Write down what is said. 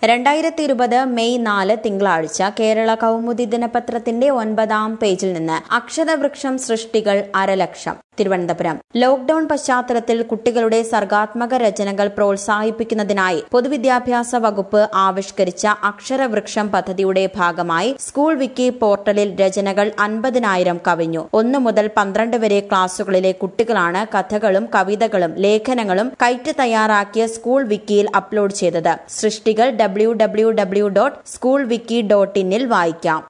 രണ്ടായിരത്തി ഇരുപത് മെയ് നാല് തിങ്കളാഴ്ച കേരള കൗമുദി ദിനപത്രത്തിന്റെ ഒൻപതാം പേജിൽ നിന്ന് അക്ഷരവൃക്ഷം സൃഷ്ടികൾ അരലക്ഷം തിരുവനന്തപുരം ലോക്ഡൌൺ പശ്ചാത്തലത്തിൽ കുട്ടികളുടെ സർഗാത്മക രചനകൾ പ്രോത്സാഹിപ്പിക്കുന്നതിനായി പൊതുവിദ്യാഭ്യാസ വകുപ്പ് ആവിഷ്കരിച്ച അക്ഷരവൃക്ഷം പദ്ധതിയുടെ ഭാഗമായി സ്കൂൾ വിക്കി പോർട്ടലിൽ രചനകൾ അൻപതിനായിരം കവിഞ്ഞു ഒന്നു മുതൽ പന്ത്രണ്ട് വരെ ക്ലാസുകളിലെ കുട്ടികളാണ് കഥകളും കവിതകളും ലേഖനങ്ങളും കയറ്റ് തയ്യാറാക്കിയ സ്കൂൾ വിക്കിയിൽ അപ്ലോഡ് ചെയ്തത് സൃഷ്ടികൾ W W W dot school wiki dot ഇന്നിൽ വായിക്കാം